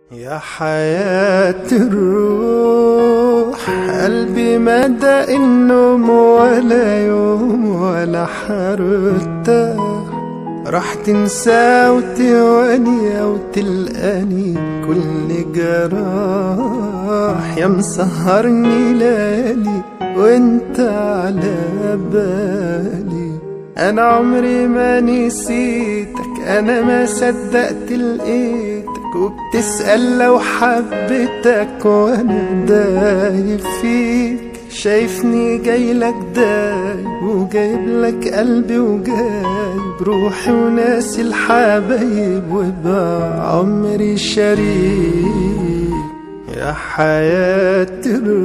يا حياة الروح قلبي مدى النوم ولا يوم ولا حرتاح راح تنسى وتواني وتلقاني كل جراح يا مسهرني ليالي وانت على بالي انا عمري ما نسيتك انا ما صدقت لقيتك وبتسأل لو حبيتك وانا دايب فيك شايفني جايلك دايب وجايب لك قلبي وجايب روحي وناسي الحبايب وبقى عمري شريك يا حياة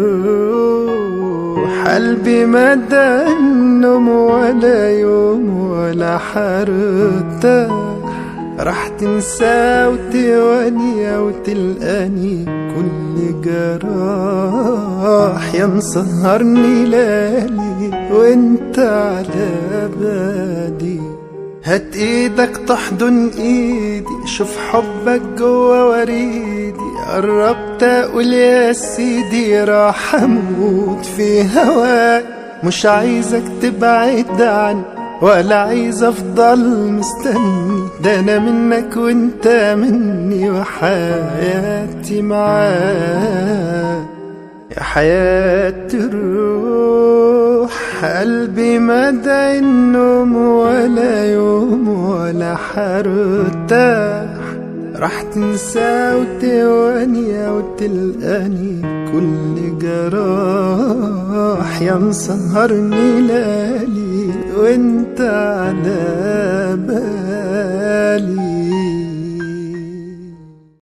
الروح قلبي مدى النوم ولا يوم ولا حرتاح راح تنسى وتواني وتلقاني كل جراح يا مسهرني ليالي وانت على بالي هات ايدك تحضن ايدي شوف حبك جوا وريدي قربت اقول يا سيدي راح اموت في هواك مش عايزك تبعد عني ولا عايز افضل مستني ده انا منك وانت مني وحياتي معاك يا حياة الروح قلبي مدى النوم ولا يوم ولا حرتاح راح تنسى وتواني وتلقاني كل جراح يا مسهرني ليالي وانت على